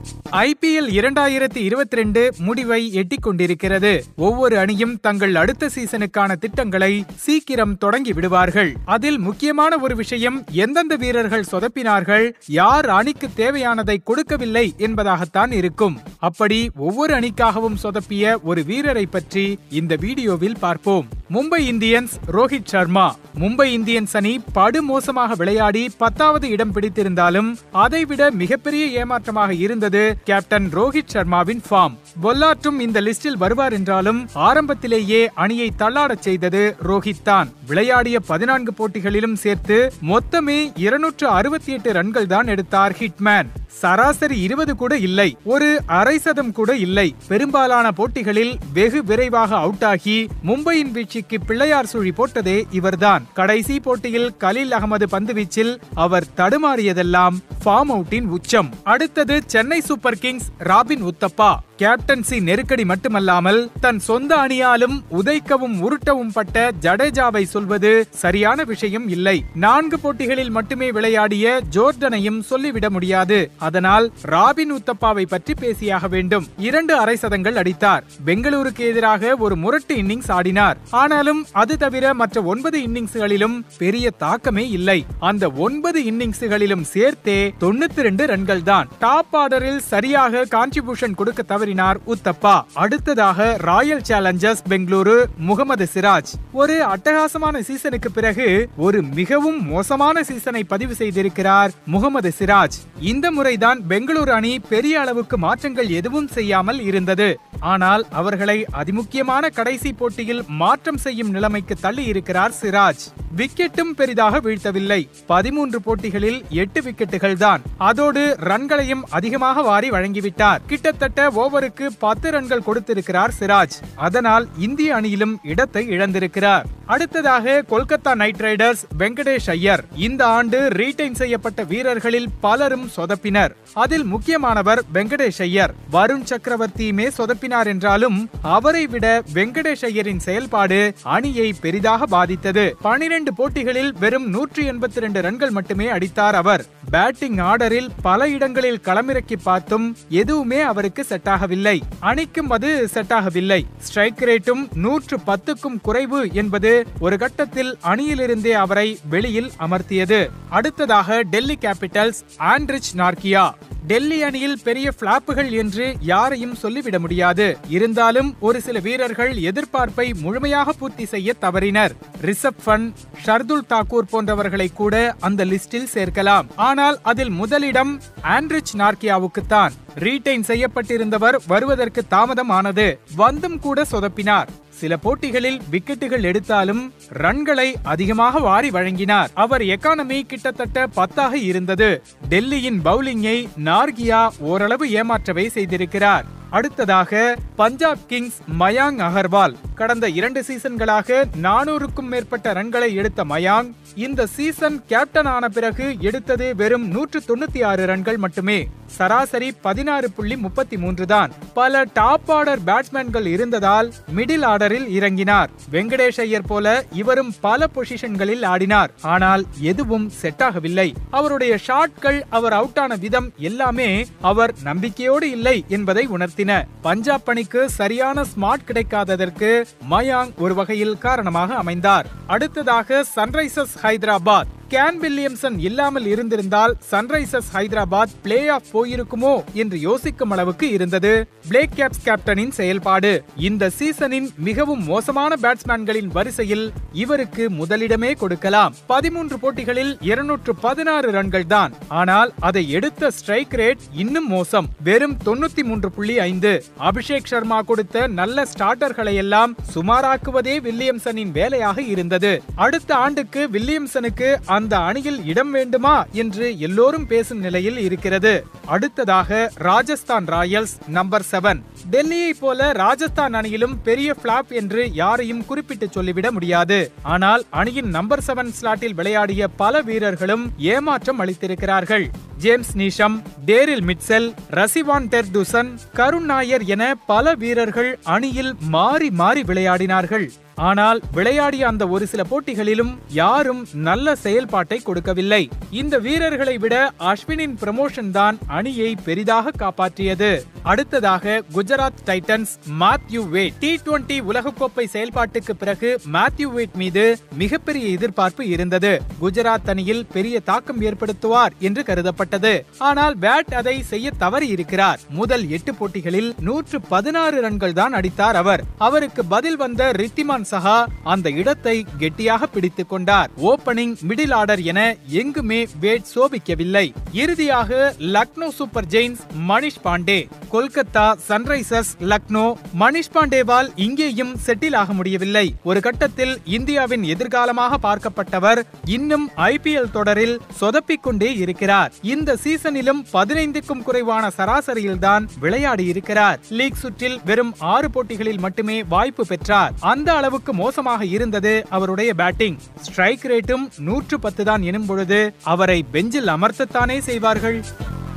IPL இரண்டாயிரத்தி இருபத்தி ரெண்டு முடிவை எட்டிக் கொண்டிருக்கிறது ஒவ்வொரு அணியும் தங்கள் அடுத்த சீசனுக்கான திட்டங்களை சீக்கிரம் தொடங்கி விடுவார்கள் அதில் முக்கியமான ஒரு விஷயம் எந்தெந்த வீரர்கள் சொதப்பினார்கள் யார் அணிக்கு தேவையானதை கொடுக்கவில்லை என்பதாகத்தான் இருக்கும் அப்படி ஒவ்வொரு அணிக்காகவும் சொதப்பிய ஒரு வீரரை பற்றி இந்த வீடியோவில் பார்ப்போம் மும்பை இந்தியன்ஸ் ரோஹித் சர்மா மும்பை இந்தியன்ஸ் அணி படுமோசமாக விளையாடி பத்தாவது இடம் பிடித்திருந்தாலும் அதைவிட மிகப்பெரிய ஏமாற்றமாக இருந்தது கேப்டன் ரோஹித் சர்மாவின் ஃபார்ம் பொல்லாற்றும் இந்த லிஸ்டில் வருவார் என்றாலும் ஆரம்பத்திலேயே அணியை தள்ளாடச் செய்தது ரோஹித் தான் விளையாடிய பதினான்கு போட்டிகளிலும் சேர்த்து மொத்தமே இருநூற்று அறுபத்தி எட்டு ரன்கள் தான் எடுத்தார் ஹிட்மேன் சராசரி இருபது கூட இல்லை ஒரு அரை சதம் கூட இல்லை பெரும்பாலான போட்டிகளில் வெகு விரைவாக அவுட் ஆகி மும்பையின் வீழ்ச்சிக்கு பிள்ளையார் சுழி போட்டதே இவர்தான் கடைசி போட்டியில் கலீல் அகமது பந்துவீச்சில் அவர் தடுமாறியதெல்லாம் ஃபார்ம் அவுட்டின் உச்சம் அடுத்தது Chennai Super Kings Robin Uthappa captaincy நெருக்கடி மட்டுமல்லாமல் தன் சொந்த அணியாலும் உதைக்கவும் உருட்டவும் பட்ட ஜடேஜாவை சொல்வது சரியான விஷயம் இல்லை நான்கு போட்டிகளில் மட்டுமே விளையாடிய ஜோர்டனையும் சொல்லிவிட முடியாது அதனால் ராபின் உத்தப்பாவை பற்றி பேசியாக வேண்டும் இரண்டு அரை சதங்கள் அடித்தார் பெங்களூருக்கு எதிராக ஒரு முரட்டு இன்னிங்ஸ் ஆடினார் ஆனாலும் அது தவிர மற்ற ஒன்பது இன்னிங்ஸ்களிலும் பெரிய தாக்கமே இல்லை அந்த ஒன்பது இன்னிங்ஸ்களிலும் சேர்த்தே தொண்ணூத்தி ரெண்டு ரன்கள் தான் டாப் ஆர்டரில் சரியாக கான்ட்ரிபியூஷன் கொடுக்க தவறினார் உத்தப்பா அடுத்ததாக ராயல் சேலஞ்சர்ஸ் பெங்களூரு முகமது சிராஜ் ஒரு அட்டகாசமான சீசனுக்கு பிறகு ஒரு மிகவும் மோசமான சீசனை பதிவு செய்திருக்கிறார் முகமது சிராஜ் இந்த முறைதான் பெங்களூரு அணி பெரிய அளவுக்கு மாற்றங்கள் எதுவும் செய்யாமல் இருந்தது ஆனால் அவர்களை அதிமுக்கியமான கடைசி போட்டியில் மாற்றம் செய்யும் நிலைமைக்கு தள்ளி இருக்கிறார் சிராஜ் விக்கெட்டும் பெரிதாக வீழ்த்தவில்லை பதிமூன்று போட்டிகளில் எட்டு விக்கெட்டுகள் தான் அதோடு ரன்களையும் அதிகமாக வாரி வழங்கிவிட்டார் கிட்டத்தட்ட ஓவருக்கு பத்து ரன்கள் கொடுத்திருக்கிறார் சிராஜ் அதனால் இந்திய அணியிலும் இடத்தை இழந்திருக்கிறார் அடுத்ததாக கொல்கத்தா நைட் ரைடர்ஸ் வெங்கடேஷ் ஐயர் இந்த ஆண்டு ரீடைன் செய்யப்பட்ட வீரர்களில் பலரும் சொதப்பினர் அதில் முக்கியமானவர் வெங்கடேஷ் ஐயர் வருண் சக்கரவர்த்தியுமே சொதப்பினார் என்றாலும் அவரை விட வெங்கடேஷ் ஐயரின் செயல்பாடு அணியை பெரிதாக பாதித்தது பனிரெண்டு போட்டிகளில் வெறும் நூற்றி எண்பத்தி ரெண்டு ரன்கள் மட்டுமே அடித்தார் அவர் பேட்டிங் ஆர்டரில் பல இடங்களில் களமிறக்கி பார்த்தும் எதுவுமே அவருக்கு செட் ஆகவில்லை அணிக்கும் அது செட் ஆகவில்லை ஸ்ட்ரைக் ரேட்டும் நூற்று பத்துக்கும் குறைவு என்பது ஒரு கட்டத்தில் அணியிலிருந்தே அவரை வெளியில் அமர்த்தியது அடுத்ததாக Delhi Capitals Anrich Nortje Delhi அணியில் பெரிய பிளாப்புகள் என்று யாரையும் சொல்லிவிட முடியாது இருந்தாலும் ஒரு சில வீரர்கள் எதிர்பார்ப்பை முழுமையாக பூர்த்தி செய்ய தவறினர் ரிஷப் பன் ஷர்துல் தாக்கூர் போன்றவர்களை கூட அந்த லிஸ்டில் சேர்க்கலாம் ஆனால் அதில் முதலிடம் ஆண்ட்ரிச் நார்கியாவுக்குத்தான் ரீடைன் செய்யப்பட்டிருந்தவர் வருவதற்கு தாமதம் ஆனது வந்தும் கூட சொதப்பினார் சில போட்டிகளில் விக்கெட்டுகள் எடுத்தாலும் ரன்களை அதிகமாக வாரி வழங்கினார் அவர் எக்கானமி கிட்டத்தட்ட பத்தாக இருந்தது டெல்லியின் பவுலிங்கை நார்கியா ஓரளவு ஏமாற்றவே செய்திருக்கிறார் அடுத்ததாக பஞ்சாப் கிங்ஸ் மயாங் அகர்வால் கடந்த இரண்டு சீசன்களாக நானூறுக்கும் மேற்பட்ட ரன்களை எடுத்த மயாங் இந்த சீசன் கேப்டன் ஆன பிறகு எடுத்தது வெறும் நூற்று தொண்ணூத்தி ஆறு ரன்கள் மட்டுமே சராசரி பதினாறு புள்ளி முப்பத்தி மூன்று தான் பல டாப் ஆர்டர் பேட்ஸ்மேன்கள் இருந்ததால் மிடில் ஆர்டரில் இறங்கினார் வெங்கடேஷ் ஐயர் போல இவரும் பல பொசிஷன்களில் ஆடினார் ஆனால் எதுவும் செட் ஆகவில்லை அவருடைய ஷாட்கள் அவர் அவுட் ஆன விதம் எல்லாமே அவர் நம்பிக்கையோடு இல்லை என்பதை உணர்த்தின பஞ்சாப் அணிக்கு சரியான ஸ்மார்ட் கிடைக்காததற்கு மயாங் ஒரு வகையில் காரணமாக அமைந்தார் அடுத்ததாக சன்ரைசர்ஸ் ஹைதராபாத் கேன் வில்லியம்சன் இல்லாமல் இருந்திருந்தால் சன்ரைசர்ஸ் ஹைதராபாத் பிளே ஆஃப் போயிருக்குமோ என்று யோசிக்கும் அளவுக்கு இருந்தது பிளேக் கேப்ஸ் கேப்டனின் செயல்பாடு இந்த சீசனின் மிகவும் மோசமான பேட்ஸ்மேன்களின் வரிசையில் இவருக்கு முதலிடமே கொடுக்கலாம் பதிமூன்று போட்டிகளில் இருநூற்று பதினாறு ரன்கள் தான் ஆனால் அதை எடுத்த ஸ்ட்ரைக் ரேட் இன்னும் மோசம் வெறும் தொண்ணூத்தி மூன்று புள்ளி ஐந்து அபிஷேக் சர்மா கொடுத்த நல்ல ஸ்டார்டர்களை எல்லாம் சுமாராக்குவதே வில்லியம்சனின் வேலையாக இருந்தது அடுத்த ஆண்டுக்கு வில்லியம்சனுக்கு அந்த அணியில் இடம் வேண்டுமா என்று எல்லோரும் பேசும் நிலையில் இருக்கிறது அடுத்ததாக ராஜஸ்தான் ராயல்ஸ் நம்பர் செவன் டெல்லியை போல ராஜஸ்தான் அணியிலும் பெரிய பிளாப் என்று யாரையும் குறிப்பிட்டு சொல்லிவிட முடியாது ஆனால் அணியின் நம்பர் செவன் ஸ்லாட்டில் விளையாடிய பல வீரர்களும் ஏமாற்றம் அளித்திருக்கிறார்கள் James Neesham Daryl Mitchell Rassie van der Dussen Karun Nair என பல வீரர்கள் அணியில் மாறி மாறி விளையாடினார்கள் ஆனால் விளையாடிய அந்த ஒரு சில போட்டிகளிலும் யாரும் நல்ல செயல்பாட்டை கொடுக்கவில்லை இந்த வீரர்களை விட அஸ்வினின் ப்ரமோஷன் தான் அணியை பெரிதாக காப்பாற்றியது அடுத்ததாக Gujarat Titans Matthew Wade T twenty உலகக்கோப்பை செயல்பாட்டுக்கு பிறகு மாத்யூ வேட் மீது மிகப்பெரிய எதிர்பார்ப்பு இருந்தது குஜராத் அணியில் பெரிய தாக்கம் ஏற்படுத்துவார் என்று கருதப்பட்டது ஆனால் பேட் அதை செய்ய தவறி இருக்கிறார் முதல் எட்டு போட்டிகளில் நூற்று பதினாறு ரன்கள் தான் அடித்தார் அவர் அவருக்கு பதில் வந்த ரித்திமான் சஹா அந்த இடத்தை கெட்டியாக பிடித்துக் கொண்டார் ஓபனிங் மிடில் ஆர்டர் என எங்குமே வேட் சோபிக்கவில்லை இறுதியாக Lucknow Super Giants Manish Pandey Kolkata Sunrisers Lucknow Manish பாண்டேவால் இங்கேயும் செட்டில் ஆக முடியவில்லை ஒரு கட்டத்தில் இந்தியாவின் எதிர்காலமாக பார்க்கப்பட்டவர் இன்னும் ஐபிஎல் தொடரில் சொதப்பிக் கொண்டே இருக்கிறார் இந்த சீசனிலும் பதினைந்துக்கும் குறைவான சராசரியில்தான் விளையாடி இருக்கிறார் லீக் சுற்றில் வெறும் ஆறு போட்டிகளில் மட்டுமே வாய்ப்பு பெற்றார் அந்த அளவுக்கு மோசமாக இருந்தது அவருடைய பேட்டிங் ஸ்ட்ரைக் ரேட்டும் நூற்று பத்து தான் எனும் பொழுது அவரை பெஞ்சில் அமர்த்தத்தானே செய்வார்கள்